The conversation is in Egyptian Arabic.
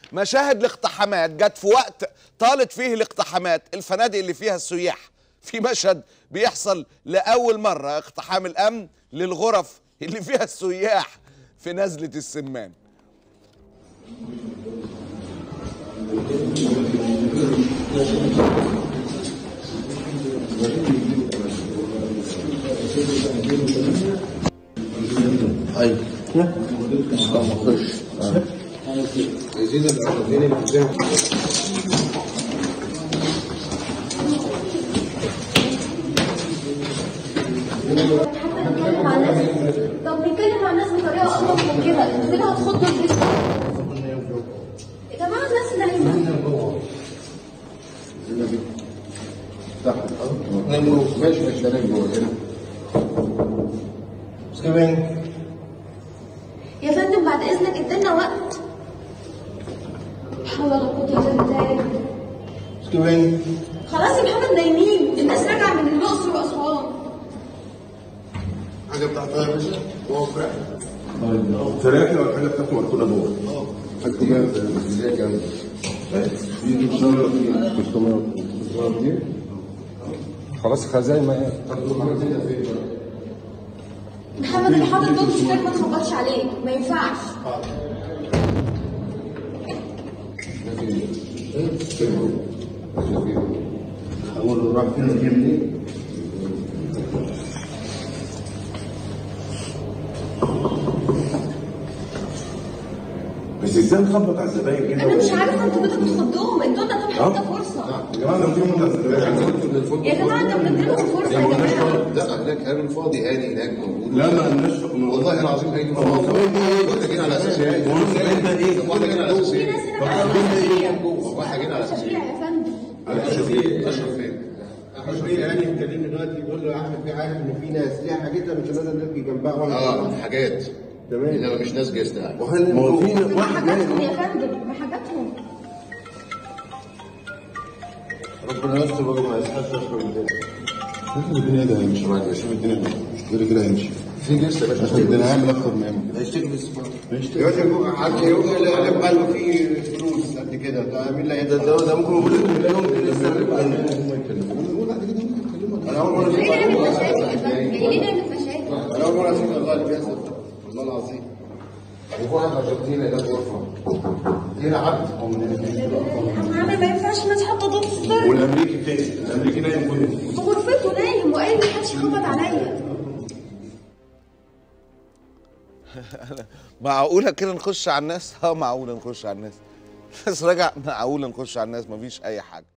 مشاهد الاقتحامات جت في وقت طالت فيه الاقتحامات الفنادق اللي فيها السياح في مشهد بيحصل لاول مره اقتحام الامن للغرف اللي فيها السياح في نزله السمان ايوه طب خش عايزين العايزين الالتزام نتكلم مع الناس طب نتكلم مع الناس بطريقه الطف من كده انتوا كده هتخضوا الناس يا جماعه الناس اللي هيموتوا صح اثنين جروب ماشي مش هنام جوه هنا سكيبنج يا فندم بعد اذنك ادينا وقت لا حول ولا قوه الا بالله سكيبنج خلاص يا محمد نايمين الناس راجعه من الاقصر واسوان حاجه بتاعتها يا باشا وفر ثلاثة والحاجة بتاعته مركونة جوه حاجتي جامده ازاي جامده دي ان شاء الله 300 خلاص خزاين ما هي محمد اللي حاطط دول مش ما تخبطش عليه ما ينفعش اقول له راح فين يجيبني بس ازاي نخبط على الزباين كده انا مش عارفه انتوا بدكم تخضوهم ادونا طب حتى فرصه يا جماعه لو في على الزباين يا جماعه ده بنديلهم فرصه يا جماعه لا هناك هاني فاضي هاني هناك موجود لا ما قلناش والله العظيم هيجي موجود احنا جينا على اساس ايه؟ طب احنا جينا على اساس في ايه؟ ناس هنا بقى طب احنا جينا على اساس تشريع ايه؟ يا فندم اشرف فين؟ اشرف يعني مكلمني دلوقتي يقول له يا احمد في عارف ان في ناس ليها حاجتها مش لازم نبقي جنبها ولا اه حاجات تمام. انما مش ناس جاست يعني ما هو في ما واحد حاجاتهم يا فندم ما حاجاتهم ربنا يستر بقى ما يسحبش اشرف الدنيا الدنيا ده هيمشي بعد شوف الدنيا مش كده كده هيمشي في جاست يا باشا عشان الدنيا هيعمل اكتر ما يعمل هيشتكي بس دلوقتي حد يقول لي انا بقى له في فلوس قد كده ده مين اللي هيدا ده ده ممكن يقول لكم اليوم كده لسه انا اول مره ليه اشوف نعمل مشاكل يا فندم ليه نعمل مشاكل انا اول مره اشوف والله اللي بيحصل والله العظيم وفي واحد ارجنتيني هناك غرفه هنا عبد يا عم ما ينفعش الناس حاطه دول في السر والامريكي فين؟ الامريكي نايم كله في غرفته نايم وقايل ما حدش يخبط عليا معقوله كده نخش على الناس اه معقوله نخش على الناس الناس راجع معقوله نخش على الناس مفيش اي حاجه